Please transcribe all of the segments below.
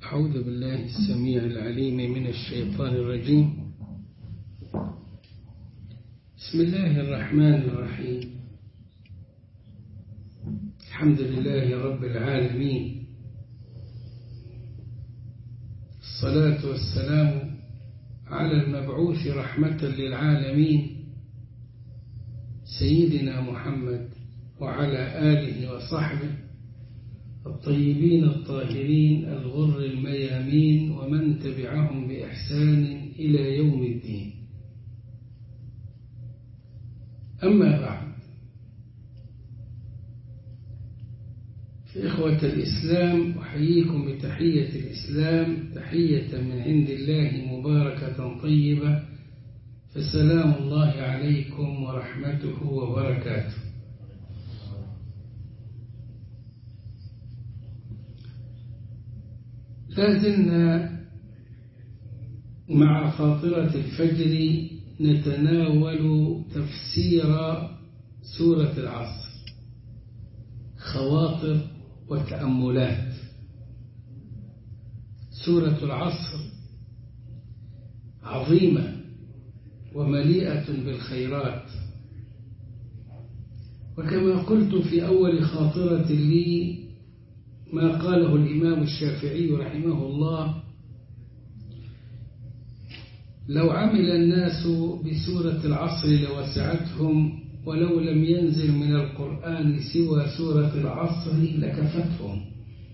أعوذ بالله السميع العليم من الشيطان الرجيم بسم الله الرحمن الرحيم الحمد لله رب العالمين الصلاة والسلام على المبعوث رحمة للعالمين سيدنا محمد وعلى آله وصحبه الطيبين الطاهرين الغر الميامين ومن تبعهم بإحسان إلى يوم الدين أما بعد إخوة الإسلام أحييكم بتحية الإسلام تحية من عند الله مباركة طيبة فسلام الله عليكم ورحمته وبركاته لازلنا مع خاطرة الفجر نتناول تفسير سورة العصر خواطر وتأملات سورة العصر عظيمة ومليئة بالخيرات وكما قلت في أول خاطرة لي ما قاله الإمام الشافعي رحمه الله لو عمل الناس بسورة العصر لوسعتهم ولو لم ينزل من القرآن سوى سورة العصر لكفتهم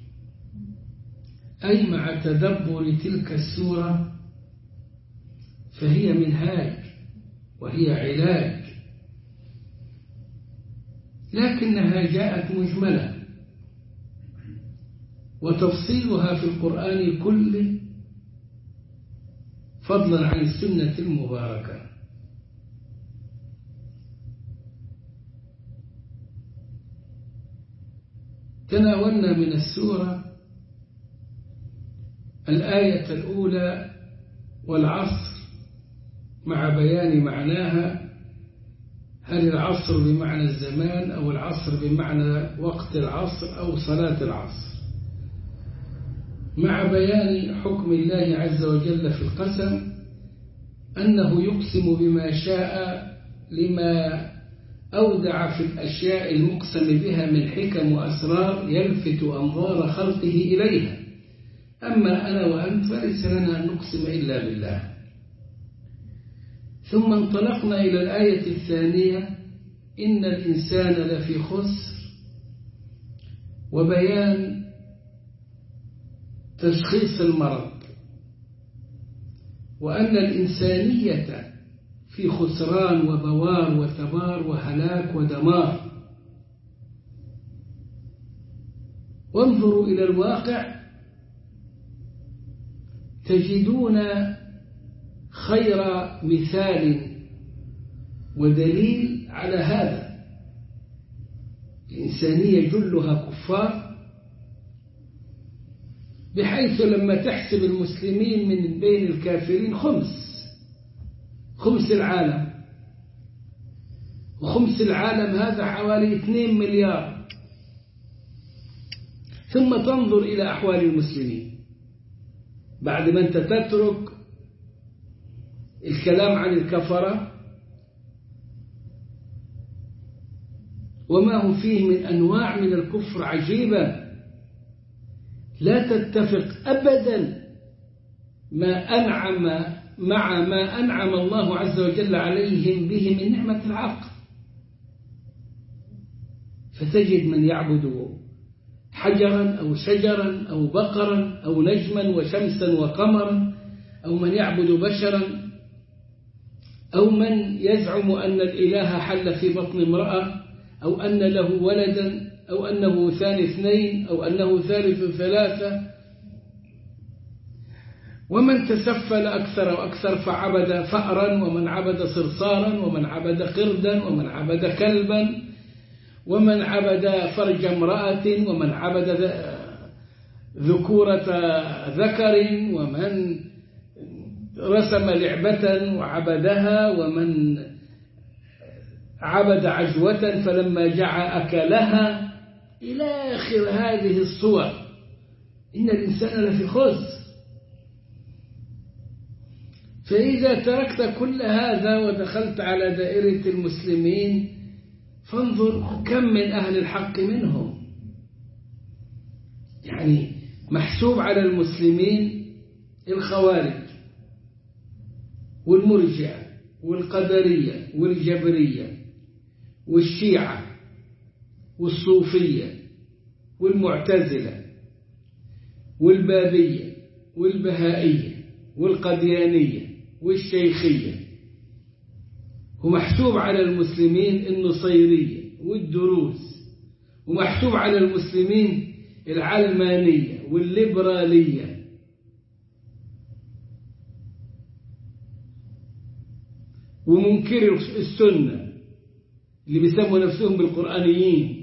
أي مع تدبر تلك السورة فهي منهاج وهي علاج لكنها جاءت مجملة وتفصيلها في القرآن كله فضلا عن السنة المباركة تناولنا من السورة الآية الأولى والعصر مع بيان معناها هل العصر بمعنى الزمان أو العصر بمعنى وقت العصر أو صلاة العصر مع بيان حكم الله عز وجل في القسم أنه يقسم بما شاء لما أودع في الأشياء المقسم بها من حكم وأسرار يلفت أنظار خلقه إليها أما أنا وأنت فليس لنا أن نقسم إلا بالله ثم انطلقنا إلى الآية الثانية إن الإنسان لفي خسر وبيان تشخيص المرض وأن الإنسانية في خسران وبوار وتبار وهلاك ودمار وانظروا إلى الواقع تجدون خير مثال ودليل على هذا الإنسانية جلها كفار بحيث لما تحسب المسلمين من بين الكافرين خمس خمس العالم وخمس العالم هذا حوالي 2 مليار ثم تنظر إلى أحوال المسلمين بعد ما أنت تترك الكلام عن الكفرة وما هم فيه من أنواع من الكفر عجيبة لا تتفق أبدا ما أنعم مع ما أنعم الله عز وجل عليهم به من نعمة العقل فتجد من يعبد حجرا أو شجرا أو بقرا أو نجما وشمسا وقمرا أو من يعبد بشرا أو من يزعم أن الإله حل في بطن امرأة أو أن له ولدا أو أنه ثاني اثنين أو أنه ثالث ثلاثة ومن تسفل أكثر وأكثر فعبد فأرا ومن عبد صرصارا ومن عبد قردا ومن عبد كلبا ومن عبد فرج امرأة ومن عبد ذكورة ذكر ومن رسم لعبة وعبدها ومن عبد عجوة فلما جاع أكلها إلى آخر هذه الصور إن الإنسان لفي خسر فإذا تركت كل هذا ودخلت على دائرة المسلمين فانظر كم من أهل الحق منهم يعني محسوب على المسلمين الخوارج والمرجئة والقدرية والجبرية والشيعة والصوفية والمعتزلة والبابية والبهائية والقديانية والشيخية ومحسوب على المسلمين النصيرية والدروز ومحسوب على المسلمين العلمانية والليبرالية ومنكر السنة اللي بيسموا نفسهم بالقرآنيين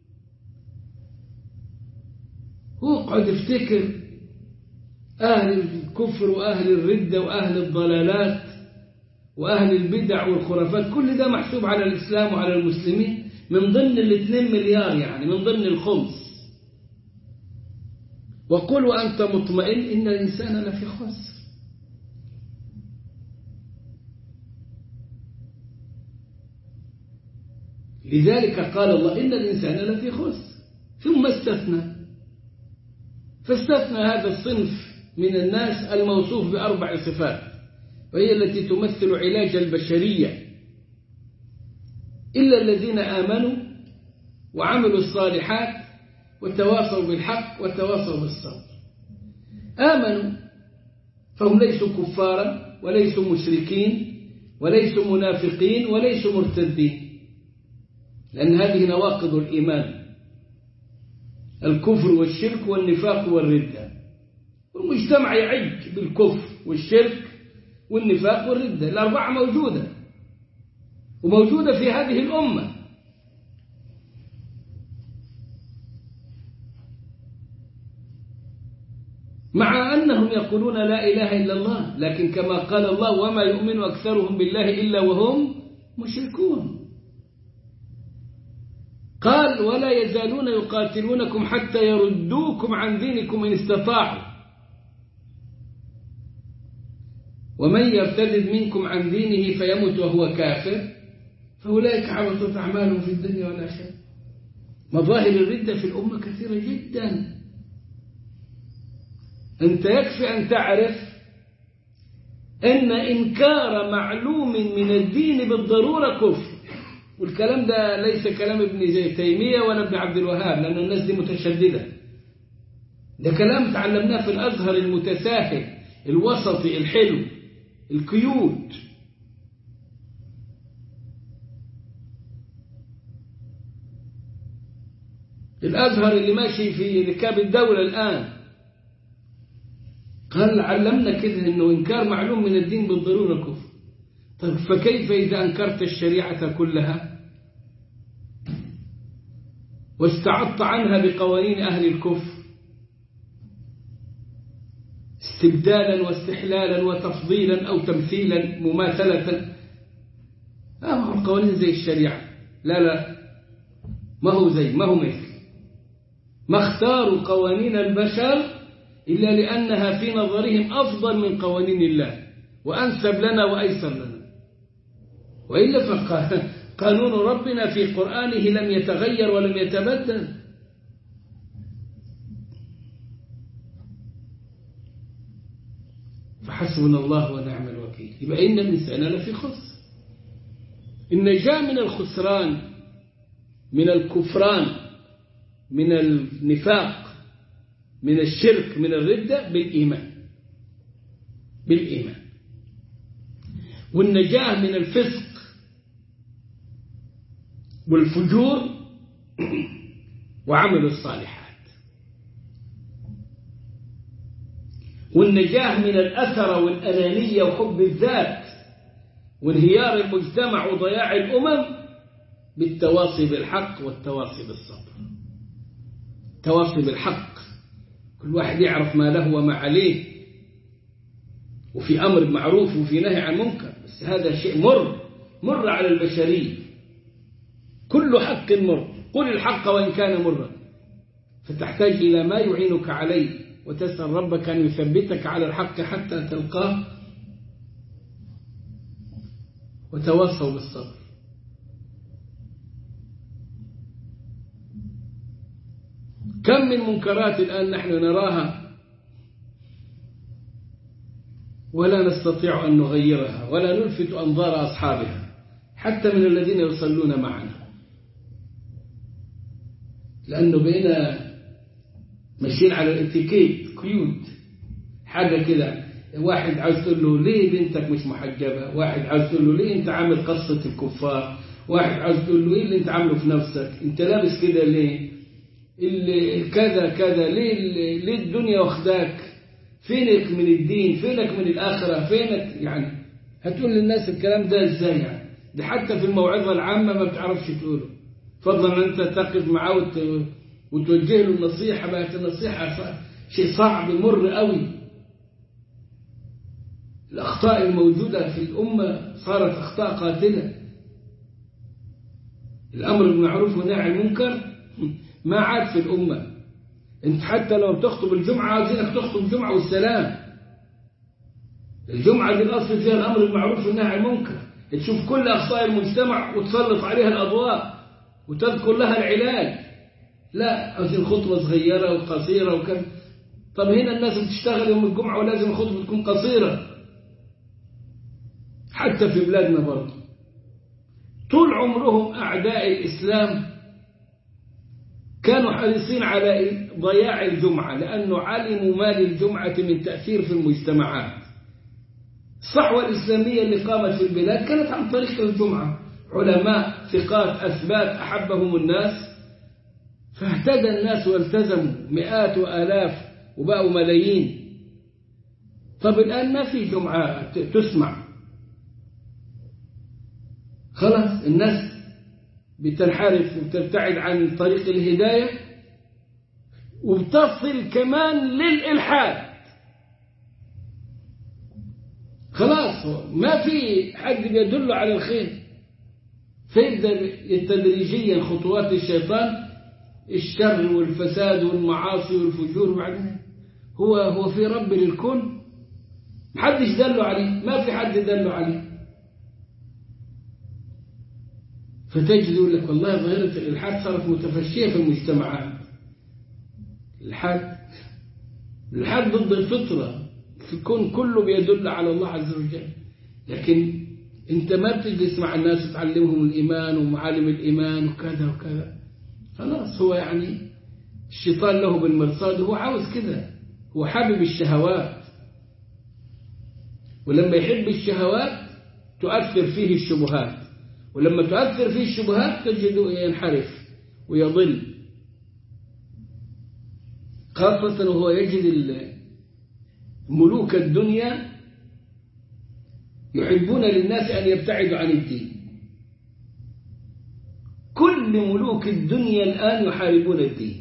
واقعد افتكر أهل الكفر وأهل الردة وأهل الضلالات وأهل البدع والخرافات كل ده محسوب على الإسلام وعلى المسلمين من ضمن الاثنين مليار يعني من ضمن الخمس وقل وأنت مطمئن إن الإنسان لفي خسر لذلك قال الله إن الإنسان لفي خسر ثم استثنى فاستثنى هذا الصنف من الناس الموصوف بأربع صفات وهي التي تمثل علاج البشرية إلا الذين آمنوا وعملوا الصالحات وتواصوا بالحق وتواصوا بالصبر آمنوا فهم ليسوا كفارا وليسوا مشركين وليسوا منافقين وليسوا مرتدين لأن هذه نواقض الإيمان الكفر والشرك والنفاق والردة والمجتمع يعج بالكفر والشرك والنفاق والردة الأربعة موجودة وموجودة في هذه الأمة مع أنهم يقولون لا إله إلا الله لكن كما قال الله وما يؤمن أكثرهم بالله إلا وهم مشركون قال ولا يزالون يقاتلونكم حتى يردوكم عن دينكم إن استطاعوا ومن يرتد منكم عن دينه فيمت وهو كافر فأولئك حبطت أعمالهم في الدنيا والآخرة مظاهر الردة في الأمة كثيرة جدا أنت يكفي أن تعرف أن إنكار معلوم من الدين بالضرورة كفر والكلام ده ليس كلام ابن زي تيمية ولا ابن عبد الوهاب لأن الناس دي متشددة ده كلام تعلمناه في الأزهر المتساهل الوسطي الحلو الكيوت الأزهر اللي ماشي في ركاب الدولة الآن قال علمنا كده انه انكار معلوم من الدين بالضروره كفر طيب فكيف اذا انكرت الشريعه كلها واستعضت عنها بقوانين اهل الكفر استبدالا واستحلالا وتفضيلا او تمثيلا مماثله ما هو القوانين زي الشريعه لا لا ما هو زي ما هو مثل ما اختاروا قوانين البشر إلا لأنها في نظرهم أفضل من قوانين الله وأنسب لنا وأيسر لنا وإلا فقانون ربنا في قرآنه لم يتغير ولم يتبدل فحسبنا الله ونعم الوكيل يبقى إن الإنسان لفي خسر النجاة من الخسران من الكفران من النفاق من الشرك من الردة بالإيمان بالإيمان والنجاة من الفسق والفجور وعمل الصالحات والنجاة من الأثر والأنانية وحب الذات وانهيار المجتمع وضياع الأمم بالتواصي بالحق والتواصي بالصبر تواصي بالحق كل واحد يعرف ما له وما عليه وفي أمر معروف وفي نهي عن منكر بس هذا شيء مر مر على البشرية كل حق مر قل الحق وإن كان مرا فتحتاج إلى ما يعينك عليه وتسأل ربك أن يثبتك على الحق حتى تلقاه وتواصوا بالصبر كم من منكرات الآن نحن نراها ولا نستطيع أن نغيرها ولا نلفت أنظار أصحابها حتى من الذين يصلون معنا لأنه بقينا ماشيين على الاتيكيت قيود حاجة كده واحد عاوز تقول له ليه بنتك مش محجبة واحد عاوز تقول له ليه انت عامل قصة الكفار واحد عاوز تقول له ايه اللي انت عامله في نفسك انت لابس كده ليه اللي كذا كذا ليه ليه الدنيا واخداك فينك من الدين فينك من الآخرة فينك يعني هتقول للناس الكلام ده ازاي يعني ده حتى في الموعظة العامة ما بتعرفش تقوله فضلا ان انت تقف معاه وت... وتوجه له النصيحة بقت النصيحة شيء صعب مر قوي الأخطاء الموجودة في الأمة صارت أخطاء قاتلة الأمر بالمعروف والنهي عن المنكر ما عاد في الأمة أنت حتى لو بتخطب الجمعة عاوزينك تخطب الجمعة والسلام الجمعة دي الأصل فيها الأمر بالمعروف والنهي عن المنكر تشوف كل أخطاء المجتمع وتسلط عليها الأضواء وتذكر لها العلاج لا عاوزين خطبة صغيرة وقصيرة وكذا طب هنا الناس بتشتغل يوم الجمعة ولازم الخطبة تكون قصيرة حتى في بلادنا برضه طول عمرهم أعداء الإسلام كانوا حريصين على ضياع الجمعة لأنه علموا ما للجمعة من تأثير في المجتمعات الصحوة الإسلامية اللي قامت في البلاد كانت عن طريق الجمعة علماء ثقات أثبات أحبهم الناس فاهتدى الناس والتزموا مئات وآلاف وبقوا ملايين طب الآن ما في جمعة تسمع خلاص الناس بتنحرف وبتبتعد عن طريق الهداية وبتصل كمان للإلحاد خلاص ما في حد بيدل على الخير فيبدأ تدريجيا خطوات الشيطان الشر والفساد والمعاصي والفجور بعدين هو هو في رب للكون محدش دله عليه ما في حد دله عليه فتجد يقول لك والله ظاهرة الإلحاد صارت متفشية في المجتمعات الإلحاد الإلحاد ضد الفطرة في الكون كله بيدل على الله عز وجل لكن انت ما بتجلس مع الناس وتعلمهم الإيمان ومعالم الإيمان وكذا وكذا خلاص هو يعني الشيطان له بالمرصاد هو عاوز كده هو حابب الشهوات ولما يحب الشهوات تؤثر فيه الشبهات ولما تؤثر فيه الشبهات تجده ينحرف ويضل خاصة وهو يجد ملوك الدنيا يحبون للناس أن يبتعدوا عن الدين كل ملوك الدنيا الآن يحاربون الدين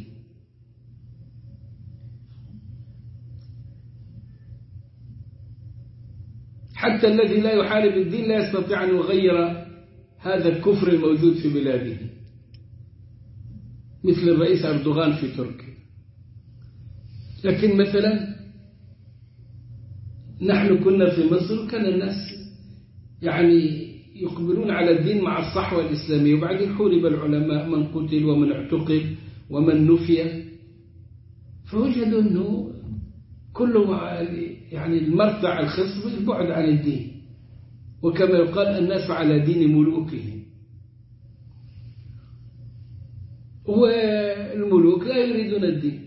حتى الذي لا يحارب الدين لا يستطيع أن يغير هذا الكفر الموجود في بلاده مثل الرئيس أردوغان في تركيا لكن مثلا نحن كنا في مصر كان الناس يعني يقبلون على الدين مع الصحوة الإسلامية وبعدين حورب العلماء من قتل ومن اعتقل ومن نفي فوجدوا أنه كله يعني المرتع الخصب البعد عن الدين وكما يقال الناس على دين ملوكهم والملوك لا يريدون الدين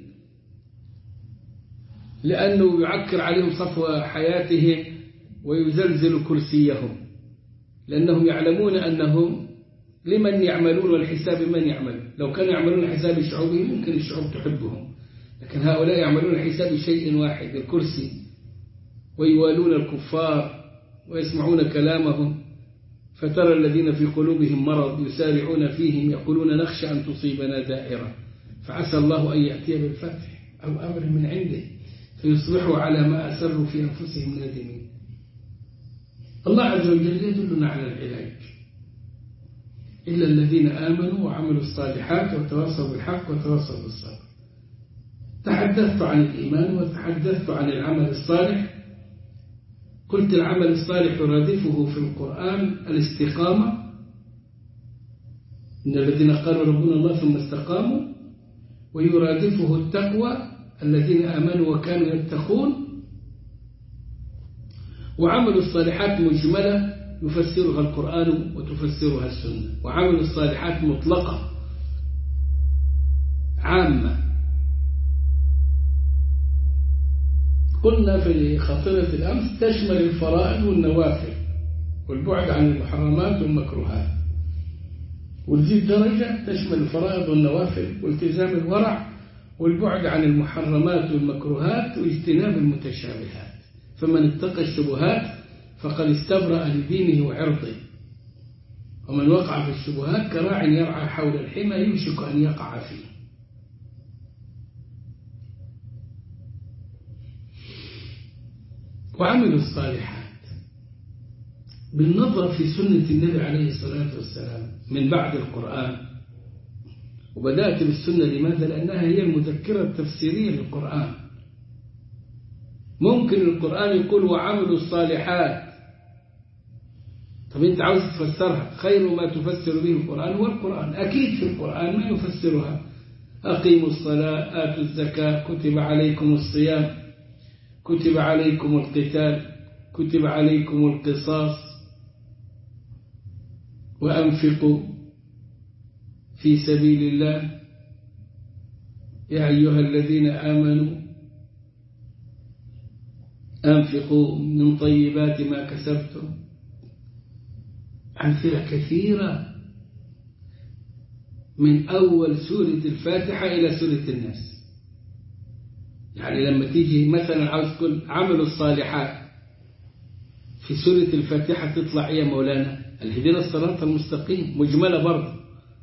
لأنه يعكر عليهم صفو حياتهم ويزلزل كرسيهم لأنهم يعلمون أنهم لمن يعملون والحساب من يعمل لو كانوا يعملون حساب شعوبهم ممكن الشعوب تحبهم لكن هؤلاء يعملون حساب شيء واحد الكرسي ويوالون الكفار ويسمعون كلامهم فترى الذين في قلوبهم مرض يسارعون فيهم يقولون نخشى أن تصيبنا دائرة فعسى الله أن يأتي بالفتح أو أمر من عنده فيصبحوا على ما أسروا في أنفسهم نادمين الله عز وجل يدلنا على العلاج إلا الذين آمنوا وعملوا الصالحات وتواصوا بالحق وتواصوا بالصبر تحدثت عن الإيمان وتحدثت عن العمل الصالح قلت العمل الصالح يرادفه في القرآن الاستقامة إن الذين قالوا ربنا الله ثم استقاموا ويرادفه التقوى الذين آمنوا وكانوا يتقون وعمل الصالحات مجملة يفسرها القرآن وتفسرها السنة وعمل الصالحات مطلقة عامة قلنا في خاطرة الأمس تشمل الفرائض والنوافل والبعد عن المحرمات والمكروهات وتزيد درجة تشمل الفرائض والنوافل والتزام الورع والبعد عن المحرمات والمكروهات واجتناب المتشابهات فمن اتقى الشبهات فقد استبرأ لدينه وعرضه ومن وقع في الشبهات كراع يرعى حول الحمى يوشك أن يقع فيه وعملوا الصالحات بالنظر في سنة النبي عليه الصلاة والسلام من بعد القرآن وبدأت بالسنة لماذا؟ لأنها هي المذكرة التفسيرية للقرآن ممكن القرآن يقول وعملوا الصالحات طب انت عاوز تفسرها خير ما تفسر به القرآن هو القرآن أكيد في القرآن ما يفسرها أقيموا الصلاة آتوا الزكاة كتب عليكم الصيام كتب عليكم القتال كتب عليكم القصاص وأنفقوا في سبيل الله يا أيها الذين آمنوا أنفقوا من طيبات ما كسبتم أمثلة كثيرة من أول سورة الفاتحة إلى سورة الناس يعني لما تيجي مثلا عاوز تقول عملوا الصالحات في سورة الفاتحة تطلع إيه يا مولانا الهدينا الصراط المستقيم مجملة برضه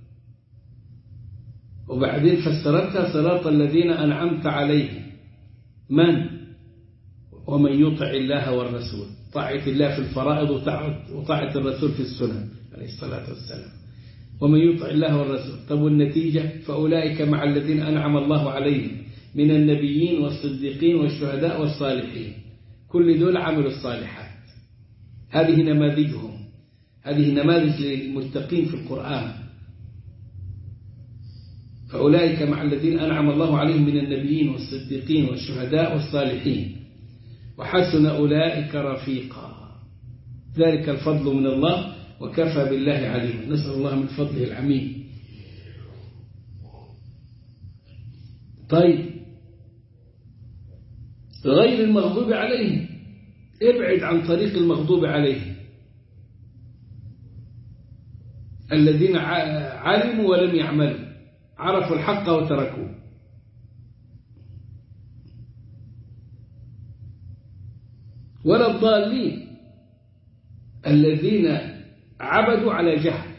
وبعدين فسرتها صراط الذين أنعمت عليهم من ومن يطع الله والرسول طاعة الله في الفرائض وطاعة الرسول في السنن عليه الصلاة والسلام ومن يطع الله والرسول طب والنتيجة فأولئك مع الذين أنعم الله عليهم من النبيين والصديقين والشهداء والصالحين كل دول عملوا الصالحات هذه نماذجهم هذه نماذج للمتقين في القرآن فأولئك مع الذين أنعم الله عليهم من النبيين والصديقين والشهداء والصالحين وحسن أولئك رفيقا ذلك الفضل من الله وكفى بالله عليما نسأل الله من فضله العميم طيب غير المغضوب عليهم ابعد عن طريق المغضوب عليهم الذين علموا ولم يعملوا عرفوا الحق وتركوه ولا الضالين الذين عبدوا على جهل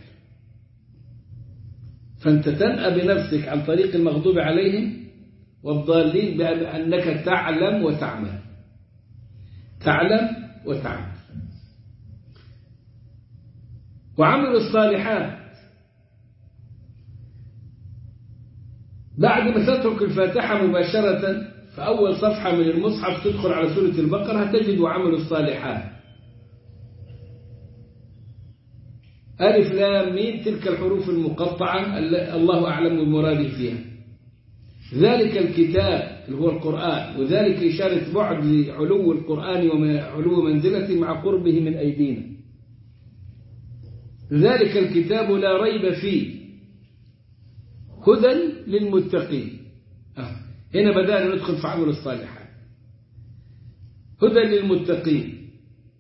فأنت تنأى بنفسك عن طريق المغضوب عليهم والضالين بأنك تعلم وتعمل تعلم وتعمل وعمل الصالحات بعد ما تترك الفاتحة مباشرة فأول صفحة من المصحف تدخل على سورة البقرة تجد وعمل الصالحات ألف لام ميم تلك الحروف المقطعة الله أعلم بمراده فيها ذلك الكتاب اللي هو القرآن وذلك إشارة بعد لعلو القرآن وعلو منزلته مع قربه من أيدينا ذلك الكتاب لا ريب فيه هدى للمتقين آه. هنا بدأنا ندخل في عمل الصالحات هدى للمتقين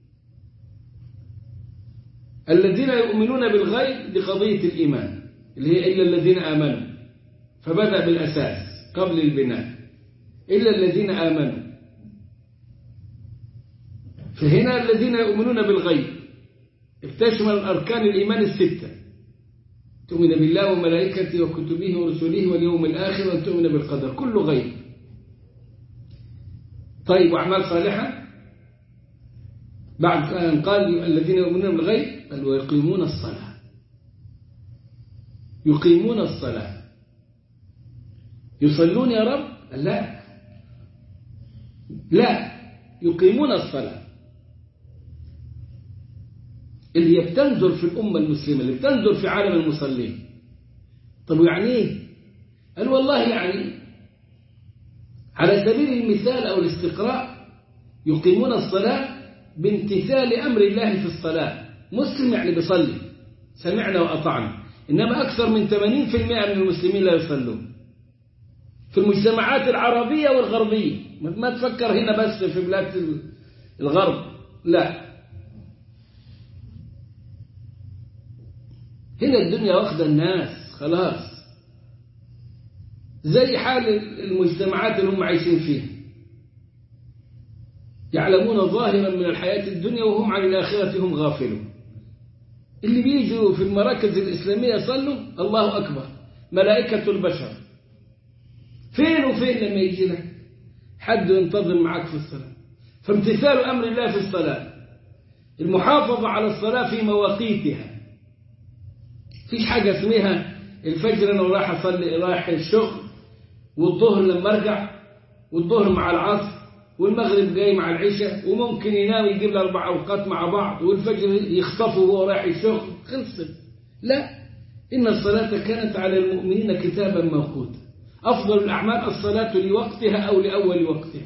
الذين يؤمنون بالغيب بقضية الإيمان اللي هي إلا الذين آمنوا فبدأ بالأساس قبل البناء إلا الذين آمنوا فهنا الذين يؤمنون بالغيب تشمل أركان الإيمان الستة تؤمن بالله وملائكته وكتبه ورسله واليوم الآخر وأن تؤمن بالقدر كله غيب طيب وأعمال صالحة بعد أن قال الذين يؤمنون بالغيب قال ويقيمون الصلاة يقيمون الصلاة يصلون يا رب لا لا يقيمون الصلاة اللي بتنزل في الأمة المسلمة اللي بتنزل في عالم المصلين طب يعني ايه قال والله يعني على سبيل المثال أو الاستقراء يقيمون الصلاة بامتثال أمر الله في الصلاة مسلم يعني بيصلي سمعنا وأطعنا إنما أكثر من 80% من المسلمين لا يصلون في المجتمعات العربية والغربية ما تفكر هنا بس في بلاد الغرب لا هنا الدنيا واخدة الناس خلاص زي حال المجتمعات اللي هم عايشين فيها يعلمون ظاهرا من الحياة الدنيا وهم عن الآخرة هم غافلون اللي بيجوا في المراكز الإسلامية يصلوا الله أكبر ملائكة البشر فين وفين لما يجي لك حد ينتظم معك في الصلاة فامتثال أمر الله في الصلاة المحافظة على الصلاة في مواقيتها فيش حاجة اسمها الفجر أنا رايح أصلي رايح الشغل والظهر لما أرجع والظهر مع العصر والمغرب جاي مع العشاء وممكن ينام يجيب له أربع أوقات مع بعض والفجر يخطفه وهو رايح الشغل خلصت لا إن الصلاة كانت على المؤمنين كتابا موقوتا أفضل الأعمال الصلاة لوقتها أو لأول وقتها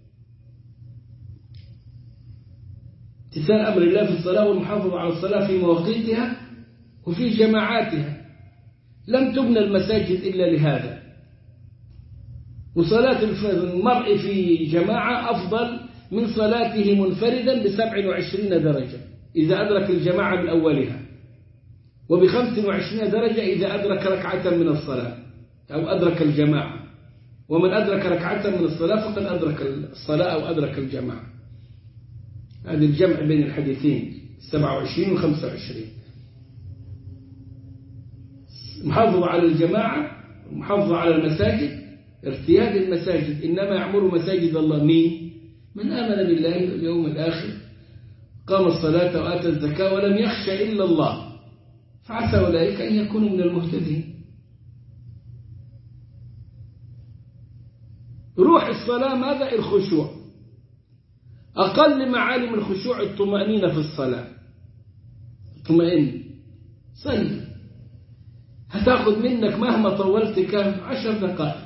امتثال أمر الله في الصلاة والمحافظة على الصلاة في مواقيتها وفي جماعاتها لم تبنى المساجد إلا لهذا وصلاة المرء في جماعة أفضل من صلاته منفردا بسبع وعشرين درجة إذا أدرك الجماعة من أولها وبخمس وعشرين درجة إذا أدرك ركعة من الصلاة أو أدرك الجماعة ومن أدرك ركعة من الصلاة فقد أدرك الصلاة أو أدرك الجماعة هذا الجمع بين الحديثين 27 و 25 محافظة على الجماعة محافظة على المساجد ارتياد المساجد إنما يعمر مساجد الله مين من آمن بالله اليوم الآخر قام الصلاة وآتى الزكاة ولم يخش إلا الله فعسى أولئك أن يكونوا من المهتدين روح الصلاة ماذا الخشوع أقل معالم الخشوع الطمأنينة في الصلاة اطمئن صلي هتاخد منك مهما طولت كم عشر دقائق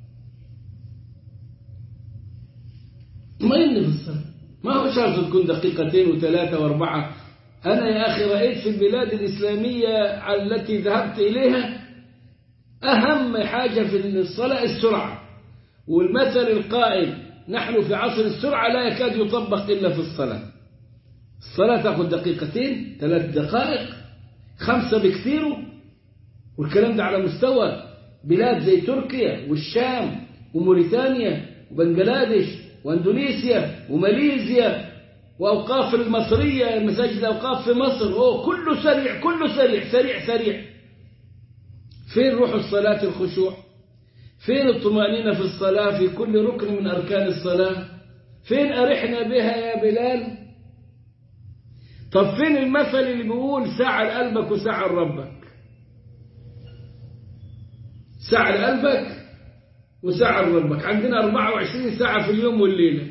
اطمئن في الصلاة ما هو شرط تكون دقيقتين وثلاثة واربعة أنا يا أخي رأيت في البلاد الإسلامية التي ذهبت إليها أهم حاجة في الصلاة السرعة والمثل القائل نحن في عصر السرعة لا يكاد يطبق إلا في الصلاة الصلاة تأخذ دقيقتين ثلاث دقائق خمسة بكثير والكلام ده على مستوى بلاد زي تركيا والشام وموريتانيا وبنجلاديش واندونيسيا وماليزيا وأوقاف المصرية مساجد الأوقاف في مصر أوه كله سريع كله سريع سريع سريع فين روح الصلاة الخشوع فين الطمأنينة في الصلاة في كل ركن من أركان الصلاة فين أرحنا بها يا بلال طب فين المثل اللي بيقول ساعة لقلبك وساعة لربك ساعة لقلبك وساعة لربك عندنا 24 ساعة في اليوم والليلة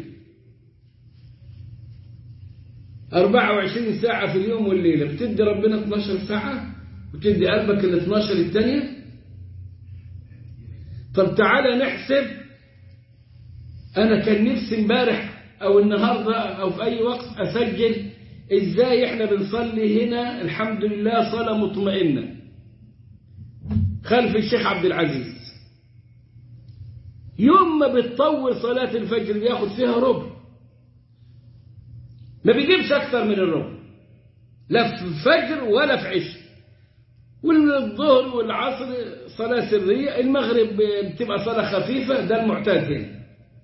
24 ساعة في اليوم والليلة بتدي ربنا 12 ساعة وتدي قلبك ال 12 الثانية طب تعالى نحسب أنا كان نفسي امبارح أو النهاردة أو في أي وقت أسجل إزاي إحنا بنصلي هنا الحمد لله صلاة مطمئنة خلف الشيخ عبد العزيز يوم ما بتطول صلاة الفجر بياخد فيها ربع ما بيجيبش أكثر من الربع لا في فجر ولا في عشر والظهر والعصر صلاة سرية المغرب بتبقى صلاة خفيفة ده المعتاد هنا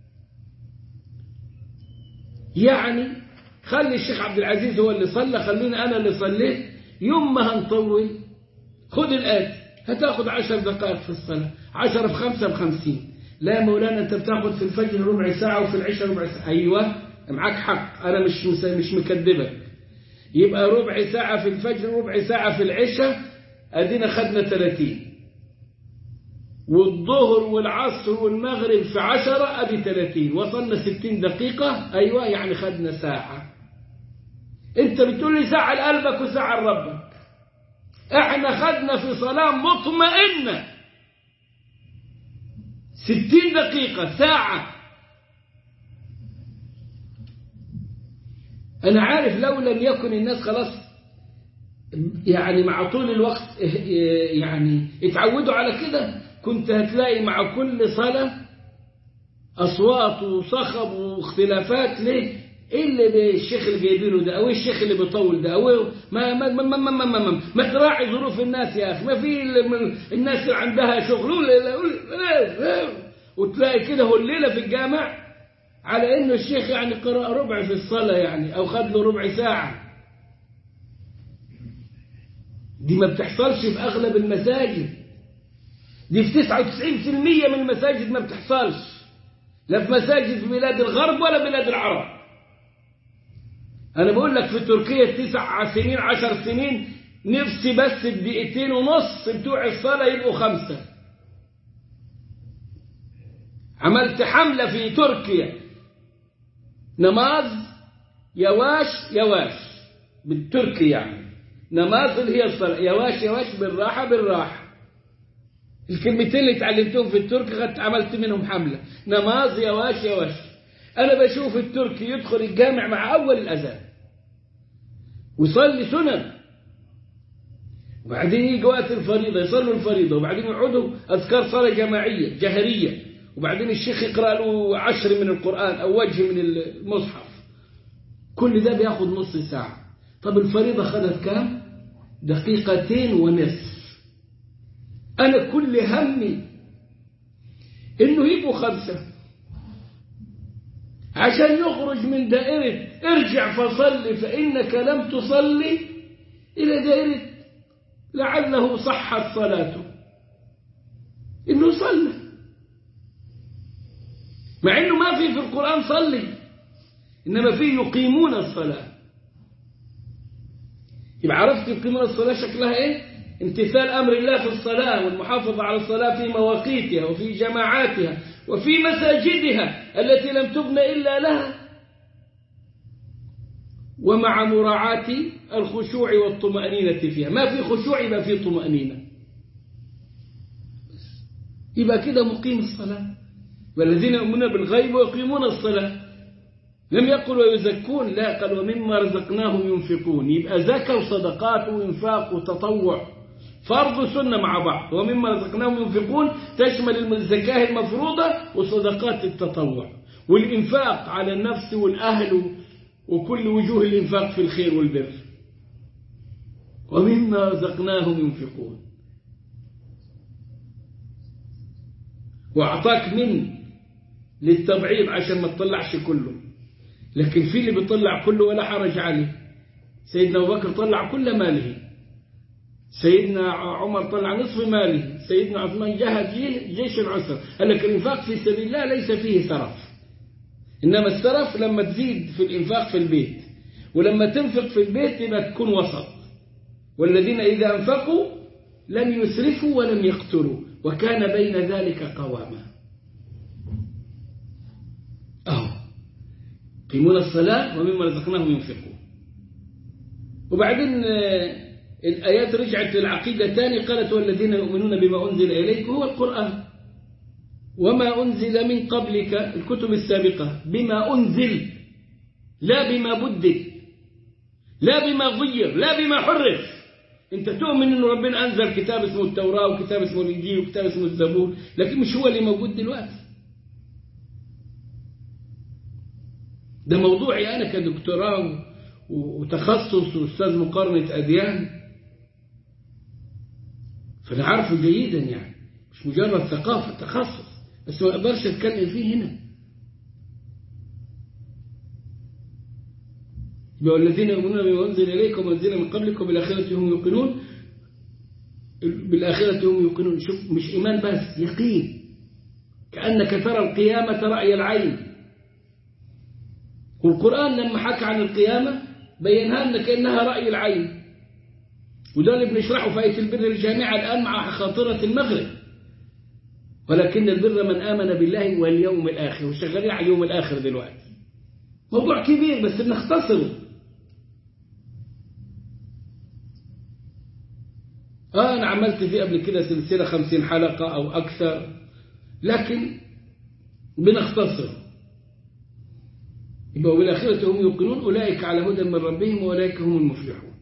يعني خلي الشيخ عبد العزيز هو اللي صلى خليني أنا اللي صليت يوم ما هنطول خد الآتي هتاخد عشر دقائق في الصلاة عشرة في خمسة بخمسين لا يا مولانا أنت بتاخد في الفجر ربع ساعة وفي العشاء ربع ساعة أيوة معاك حق أنا مش مش مكذبك يبقى ربع ساعة في الفجر ربع ساعة في العشاء أدينا خدنا 30 والظهر والعصر والمغرب في عشرة أدي ثلاثين وصلنا ستين دقيقة أيوة يعني خدنا ساعة أنت بتقول لي ساعة لقلبك وساعة لربك احنا خدنا في صلاة مطمئنة ستين دقيقة ساعة أنا عارف لو لم يكن الناس خلاص يعني مع طول الوقت يعني اتعودوا على كده كنت هتلاقي مع كل صلاة أصوات وصخب واختلافات ليه؟ ايه اللي الشيخ اللي جايبينه ده او ايه الشيخ اللي بيطول ده او ما ما ما ما ما, ما, ما, ما, ما تراعي ظروف الناس يا اخي ما في الناس اللي عندها شغل وتلاقي كده هو الليله في الجامع على انه الشيخ يعني قرأ ربع في الصلاه يعني او خد له ربع ساعه دي ما بتحصلش في اغلب المساجد دي في 99% من المساجد ما بتحصلش لا في مساجد في بلاد الغرب ولا بلاد العرب أنا بقول لك في تركيا تسع سنين عشر سنين نفسي بس بدقيقتين ونص بتوع الصلاة يبقوا خمسة عملت حملة في تركيا نماز يواش يواش بالتركي يعني نماز اللي هي الصلاة يواش يواش بالراحة بالراحة الكلمتين اللي اتعلمتهم في التركي خدت عملت منهم حملة نماز يواش يواش أنا بشوف التركي يدخل الجامع مع أول الأذان ويصلي سنن وبعدين يجي وقت الفريضة يصلوا الفريضة وبعدين يقعدوا أذكار صلاة جماعية جهرية وبعدين الشيخ يقرأ له عشر من القرآن أو وجه من المصحف كل ده بياخد نص ساعة طب الفريضة خدت كام دقيقتين ونصف أنا كل همي إنه يبقوا خمسة عشان يخرج من دائرة ارجع فصل فإنك لم تصلي إلى دائرة لعله صحت صلاته إنه صلى مع إنه ما في في القرآن صلي إنما فيه يقيمون الصلاة يبقى عرفت يقيمون الصلاة شكلها إيه امتثال أمر الله في الصلاة والمحافظة على الصلاة في مواقيتها وفي جماعاتها وفي مساجدها التي لم تبن إلا لها ومع مراعاة الخشوع والطمأنينة فيها ما في خشوع يبقى في طمأنينة يبقى كده مقيم الصلاة والذين يؤمنون بالغيب ويقيمون الصلاة لم يقل ويزكون لا قال ومما رزقناهم ينفقون يبقى زكاة وصدقات وإنفاق وتطوع فرض سنة مع بعض ومما رزقناهم ينفقون تشمل الزكاة المفروضة وصدقات التطوع والإنفاق على النفس والأهل وكل وجوه الإنفاق في الخير والبر ومما رزقناهم ينفقون وأعطاك من للتبعيض عشان ما تطلعش كله لكن في اللي بيطلع كله ولا حرج عليه سيدنا أبو بكر طلع كل ماله سيدنا عمر طلع نصف ماله سيدنا عثمان جهز جيش العسر قال لك الإنفاق في سبيل الله ليس فيه سرف إنما السرف لما تزيد في الإنفاق في البيت ولما تنفق في البيت يبقى تكون وسط والذين إذا أنفقوا لم يسرفوا ولم يقتلوا وكان بين ذلك قواما أهو يقيمون الصلاة ومما رزقناهم ينفقون وبعدين الآيات رجعت للعقيدة تاني قالت والذين يؤمنون بما أنزل إليك هو القرآن وما أنزل من قبلك الكتب السابقة بما أنزل لا بما بدل لا بما غير لا بما حرف انت تؤمن ان ربنا انزل كتاب اسمه التوراة وكتاب اسمه الانجيل وكتاب اسمه الزبور لكن مش هو اللي موجود دلوقتي ده موضوعي انا كدكتوراه وتخصص واستاذ مقارنة اديان فانا عارفه جيدا يعني مش مجرد ثقافة تخصص بس ما اقدرش اتكلم فيه هنا والذين يؤمنون بما أنزل إليكم وأنزل من قبلكم بالآخرة هم يوقنون بالآخرة هم يوقنون شوف مش إيمان بس يقين كأنك ترى القيامة رأي العين والقرآن لما حكى عن القيامة بينها لنا كأنها رأي العين وده اللي بنشرحه في آية البر الجامعة الآن مع خاطرة المغرب ولكن البر من آمن بالله واليوم الآخر وشغالين على اليوم الآخر دلوقتي موضوع كبير بس بنختصره آه أنا عملت فيه قبل كده سلسلة خمسين حلقة أو أكثر لكن بنختصر يبقى بالآخرة هم يوقنون أولئك على هدى من ربهم وأولئك هم المفلحون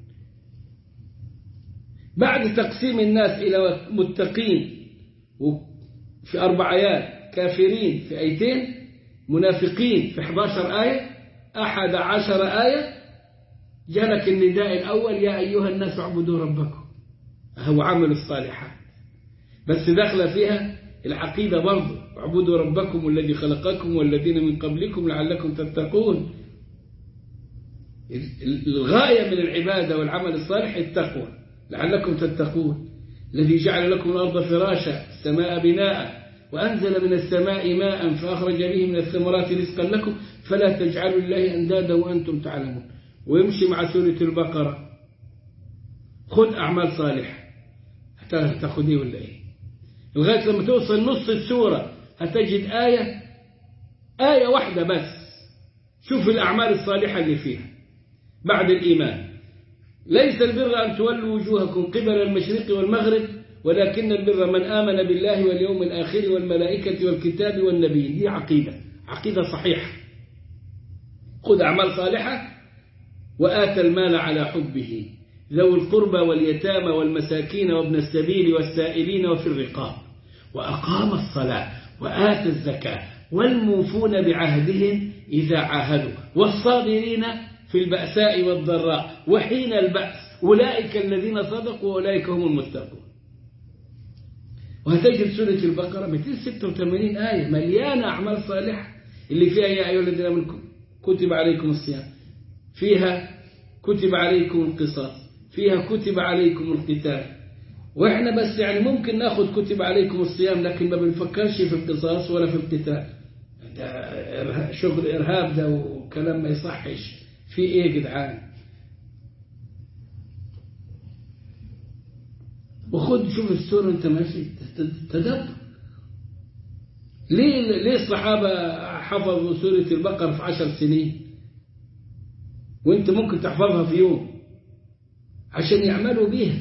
بعد تقسيم الناس إلى متقين في أربع آيات كافرين في آيتين منافقين في 11 آية أحد عشر آية جالك النداء الأول يا أيها الناس اعبدوا ربكم هو عمل الصالحات بس داخله فيها العقيدة برضه اعبدوا ربكم الذي خلقكم والذين من قبلكم لعلكم تتقون الغاية من العبادة والعمل الصالح التقوى لعلكم تتقون الذي جعل لكم الأرض فراشا السماء بناء وأنزل من السماء ماء فأخرج به من الثمرات رزقا لكم فلا تجعلوا الله أندادا وأنتم تعلمون ويمشي مع سورة البقرة خذ أعمال صالحة هتاخديه ولا إيه لغاية لما توصل نص السورة هتجد آية آية واحدة بس شوف الأعمال الصالحة اللي فيها بعد الإيمان ليس البر أن تولوا وجوهكم قبل المشرق والمغرب ولكن البر من آمن بالله واليوم الآخر والملائكة والكتاب والنبي دي عقيدة عقيدة صحيحة خذ أعمال صالحة وآتى المال على حبه ذوي القربى واليتامى والمساكين وابن السبيل والسائلين وفي الرقاب وأقام الصلاة وآتى الزكاة والموفون بعهدهم إذا عاهدوا والصابرين في البأساء والضراء وحين البأس أولئك الذين صدقوا وأولئك هم المتقون وهتجد سورة البقرة 286 آية مليانة أعمال صالحة اللي فيها يا أيها الذين آمنوا كتب عليكم الصيام فيها كتب عليكم القصاص فيها كتب عليكم القتال واحنا بس يعني ممكن ناخد كتب عليكم الصيام لكن ما بنفكرش في القصاص ولا في القتال ده شغل إرهاب ده وكلام ما يصحش في ايه يا جدعان وخد شوف السورة انت ماشي تدبر ليه ليه الصحابة حفظوا سورة البقرة في عشر سنين وانت ممكن تحفظها في يوم عشان يعملوا بيها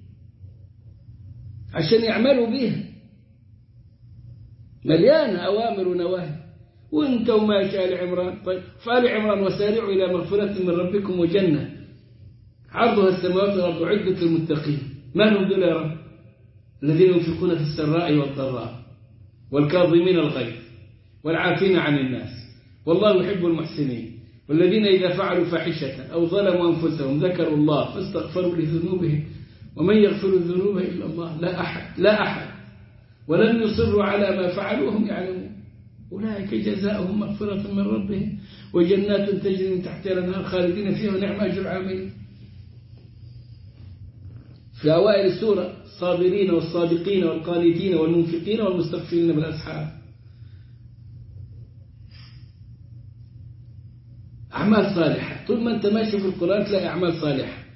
عشان يعملوا بيها مليانة أوامر ونواهي وانت وما آل عمران طيب فآل عمران وسارعوا إلى مغفرة من ربكم وجنة عرضها السماوات والأرض عدة المتقين ما هم دول يا رب الذين ينفقون في السراء والضراء والكاظمين الغيظ والعافين عن الناس والله يحب المحسنين والذين إذا فعلوا فاحشة أو ظلموا أنفسهم ذكروا الله فاستغفروا لذنوبهم ومن يغفر الذنوب إلا الله لا أحد لا أحد ولم يصروا على ما فعلوا وهم يعلمون أولئك جزاؤهم مغفرة من ربهم وجنات تجري من تحتها الأنهار خالدين فيها ونعم أجر العاملين في أوائل السورة الصابرين والصادقين والقانتين والمنفقين والمستغفرين بالأسحار أعمال صالحة طول ما أنت ماشي في القرآن تلاقي أعمال صالحة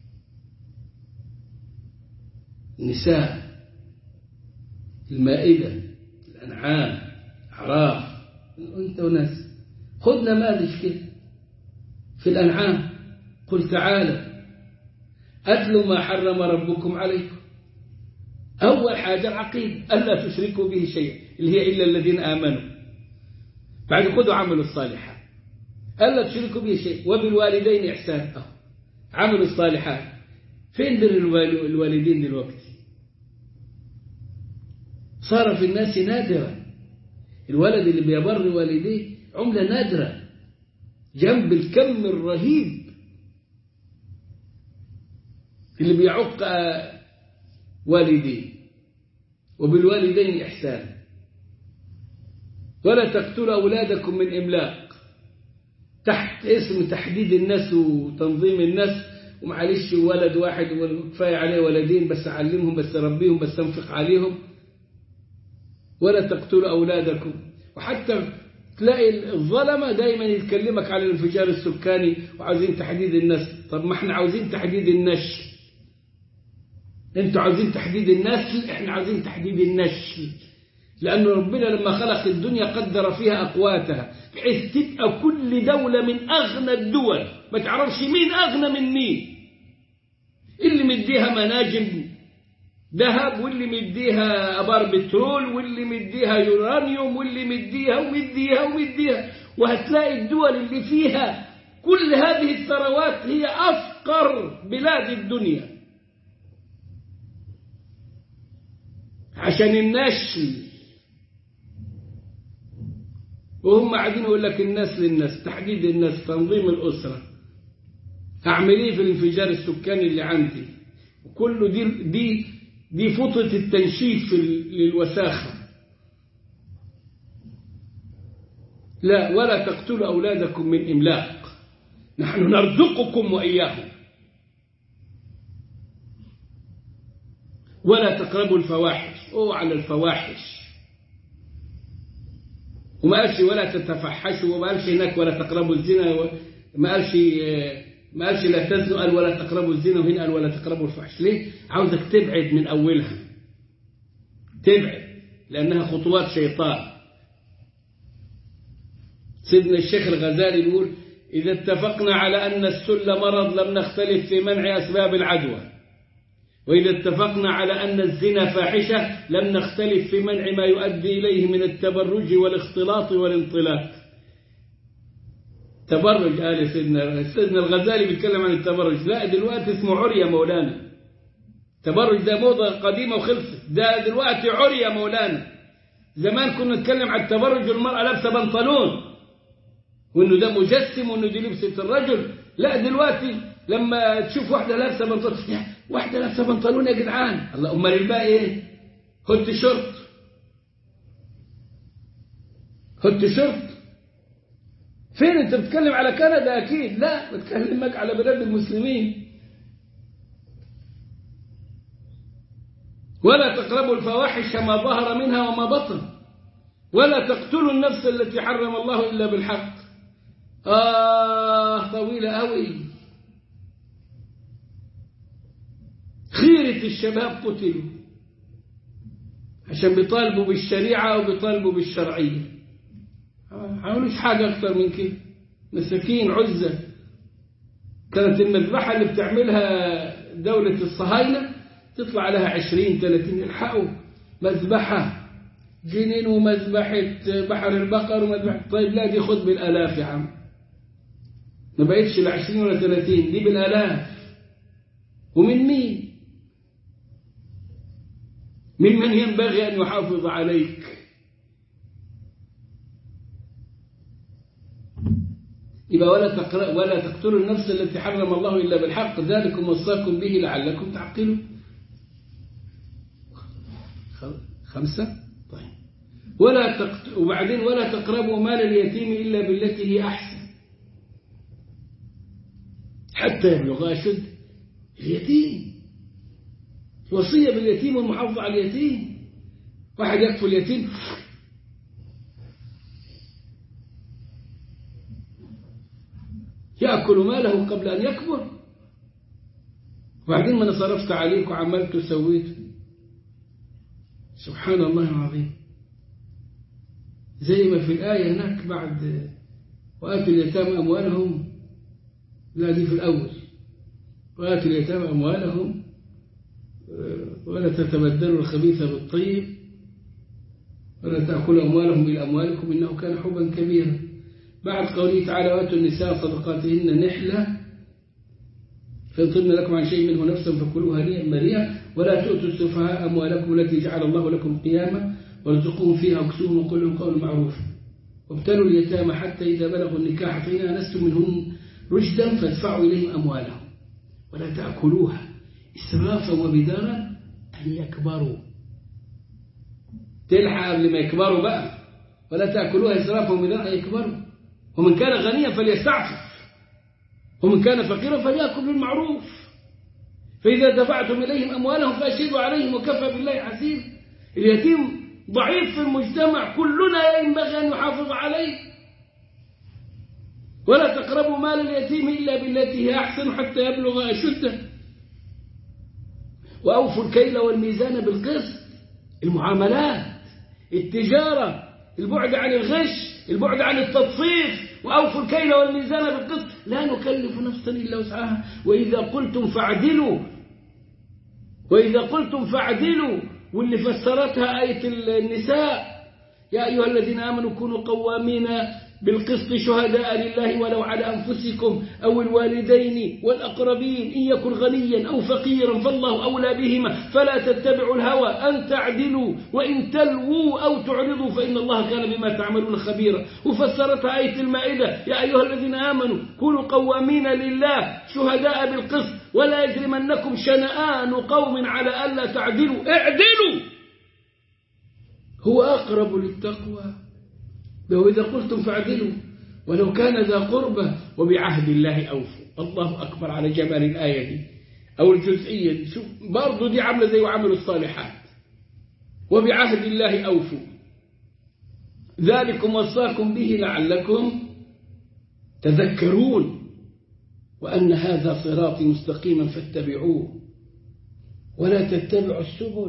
النساء المائدة الأنعام أعراف أنت وناس خذ نماذج كده في الأنعام قل تعالى أتلوا ما حرم ربكم عليكم أول حاجة العقيدة ألا تشركوا به شيئا اللي هي إلا الذين آمنوا بعد خذوا عملوا الصالحات ألا تشركوا به شيء وبالوالدين إحسان أه. عملوا الصالحات فين بر الوالدين دلوقتي صار في الناس نادرا الولد اللي بيبر والديه عملة نادرة جنب الكم الرهيب اللي بيعق والديه وبالوالدين إحسان ولا تقتلوا أولادكم من إملاق تحت اسم تحديد الناس وتنظيم الناس ومعلش ولد واحد وكفاية عليه ولدين بس أعلمهم بس أربيهم بس أنفق عليهم ولا تقتلوا أولادكم وحتى تلاقي الظلمة دايما يتكلمك على الانفجار السكاني وعاوزين تحديد النسل طب ما احنا عاوزين تحديد النشل انتوا عاوزين تحديد النسل احنا عاوزين تحديد النشل لأن ربنا لما خلق الدنيا قدر فيها أقواتها بحيث تبقى كل دولة من أغنى الدول ما تعرفش مين أغنى من مين اللي مديها مناجم ذهب واللي مديها أبار بترول واللي مديها يورانيوم واللي مديها ومديها ومديها وهتلاقي الدول اللي فيها كل هذه الثروات هي أفقر بلاد الدنيا عشان النشل وهم قاعدين يقول لك الناس للناس تحديد الناس تنظيم الأسرة أعمل إيه في الانفجار السكاني اللي عندي كله دي دي دي فطرة التنشيف للوساخة لا ولا تقتلوا أولادكم من إملاق نحن نرزقكم وإياهم ولا تقربوا الفواحش أو على الفواحش وما قالش ولا تتفحشوا وما قالش هناك ولا تقربوا الزنا ما قالش ما قالش لا تزنوا قال ولا تقربوا الزنا وهنا قال ولا تقربوا الفحش ليه عاوزك تبعد من أولها تبعد لأنها خطوات شيطان سيدنا الشيخ الغزالي يقول إذا اتفقنا على أن السل مرض لم نختلف في منع أسباب العدوى وإذا اتفقنا على أن الزنا فاحشة لم نختلف في منع ما يؤدي إليه من التبرج والاختلاط والانطلاق تبرج قال سيدنا سيدنا الغزالي بيتكلم عن التبرج لا دلوقتي اسمه عري يا مولانا التبرج ده موضة قديمة وخلصت ده دلوقتي عري يا مولانا زمان كنا نتكلم عن التبرج والمرأة لابسة بنطلون وانه ده مجسم وانه دي لبسة الرجل لا دلوقتي لما تشوف واحدة لابسة بنطلون واحدة لابسة بنطلون يا جدعان الله امال الباقي ايه هوت شورت هوت شورت فين انت بتتكلم على كندا اكيد لا بتكلمك على بلاد المسلمين ولا تقربوا الفواحش ما ظهر منها وما بطن ولا تقتلوا النفس التي حرم الله إلا بالحق آه طويلة أوي خيرة الشباب قتلوا عشان بيطالبوا بالشريعة وبيطالبوا بالشرعية عملوش حاجة أكتر من كده مساكين عزة كانت المذبحة اللي بتعملها دولة الصهاينة تطلع لها عشرين ثلاثين الحقوا مذبحة جنين ومذبحة بحر البقر ومذبحة طيب لا دي خد بالآلاف يا عم ما بقتش العشرين ولا ثلاثين دي بالآلاف ومن مين من من ينبغي أن يحافظ عليك يبقى ولا تقرأ ولا تقتلوا النفس التي حرم الله إلا بالحق ذلكم وصاكم به لعلكم تعقلون خمسة طيب ولا تقت... وبعدين ولا تقربوا مال اليتيم إلا بالتي هي أحسن حتى يبلغ أشد اليتيم الوصية باليتيم والمحافظة على اليتيم واحد يكفل اليتيم يأكل ماله قبل أن يكبر وبعدين ما أنا صرفت عليك وعملت وسويت سبحان الله العظيم زي ما في الآية هناك بعد وآتوا اليتامى أموالهم لا دي في الأول وآتوا اليتامى أموالهم ولا تتبدلوا الخبيث بالطيب ولا تأكلوا أموالهم إلى أموالكم إنه كان حبا كبيرا بعد قوله تعالى وآتوا النساء صدقاتهن نحلة فإن طبن لكم عن شيء منه نفسا فكلوها هنيئا مريئا ولا تؤتوا السفهاء أموالكم التي جعل الله لكم قياما وارزقوهم فيها واكسوهم وقل لهم قولا معروفا وابتلوا اليتامى حتى إذا بلغوا النكاح فإن آنستم منهم رشدا فادفعوا إليهم أموالهم ولا تأكلوها إسرافا وبدارا أن يكبروا تلحق قبل ما يكبروا بقى ولا تأكلوها إسرافا وبدارا أن يكبروا ومن كان غنيا فليستعفف ومن كان فقيرا فليأكل بالمعروف فإذا دفعتم إليهم أموالهم فأشهدوا عليهم وكفى بالله حسيب اليتيم ضعيف في المجتمع كلنا ينبغي أن يحافظ عليه ولا تقربوا مال اليتيم إلا بالتي هي أحسن حتى يبلغ أشده وأوفوا الكيل والميزان بالقسط المعاملات التجارة البعد عن الغش البعد عن التطفيف وأوفوا الكيل والميزان بالقسط لا نكلف نفسا إلا وسعها وإذا قلتم فاعدلوا وإذا قلتم فاعدلوا واللي فسرتها آية النساء يا أيها الذين آمنوا كونوا قوامين بالقسط شهداء لله ولو على أنفسكم أو الوالدين والأقربين إن يكن غنيا أو فقيرا فالله أولى بهما فلا تتبعوا الهوى أن تعدلوا وإن تلووا أو تعرضوا فإن الله كان بما تعملون خبيرا وفسرتها آية المائدة يا أيها الذين آمنوا كونوا قوامين لله شهداء بالقسط ولا يجرمنكم شنآن قوم على ألا تعدلوا اعدلوا هو أقرب للتقوى وإذا قلتم فاعدلوا ولو كان ذا قربة وبعهد الله أوفوا الله أكبر على جمال الآية دي أو الجزئية دي شوف برضو دي عاملة زي وعمل الصالحات وبعهد الله أوفوا ذلكم وصاكم به لعلكم تذكرون وأن هذا صراطي مستقيما فاتبعوه ولا تتبعوا السبل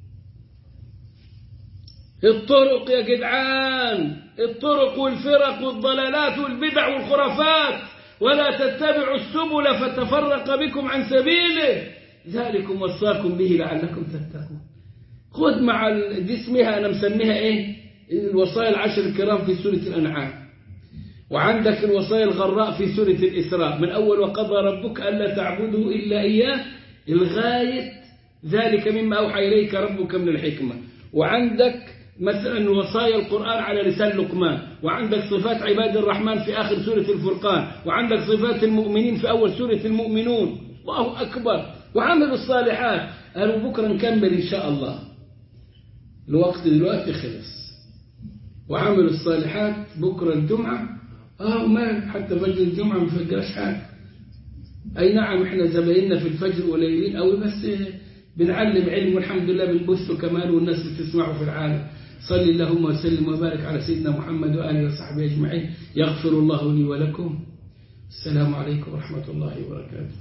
الطرق يا جدعان الطرق والفرق والضلالات والبدع والخرافات ولا تتبعوا السبل فتفرق بكم عن سبيله ذلكم وصاكم به لعلكم تتقون خذ مع دي اسمها أنا مسميها إيه الوصايا العشر الكرام في سورة الأنعام وعندك الوصايا الغراء في سورة الإسراء من أول وقضى ربك ألا تعبدوا إلا إياه الغاية ذلك مما أوحى إليك ربك من الحكمة وعندك مثلا وصايا القرآن على لسان لقمان وعندك صفات عباد الرحمن في آخر سورة الفرقان وعندك صفات المؤمنين في أول سورة المؤمنون الله أكبر وعمل الصالحات قالوا بكرة نكمل إن شاء الله الوقت دلوقتي خلص وعمل الصالحات بكرة الجمعة آه ما حتى فجر الجمعة ما فجرش حاجة أي نعم إحنا زمايلنا في الفجر قليلين أوي بس بنعلم علم والحمد لله بنبثه كمان والناس بتسمعه في العالم صل اللهم وسلم وبارك على سيدنا محمد وآله وصحبه أجمعين يغفر الله لي ولكم السلام عليكم ورحمة الله وبركاته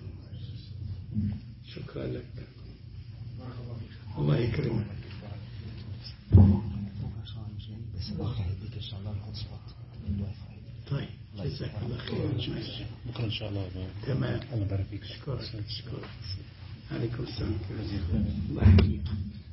شكرا لك الله يكرمك بس بكره هديك ان شاء الله الهوت سبوت طيب جزاك الله خير بكره ان شاء الله تمام الله يبارك فيك شكرا شكرا عليكم السلام الله يحييك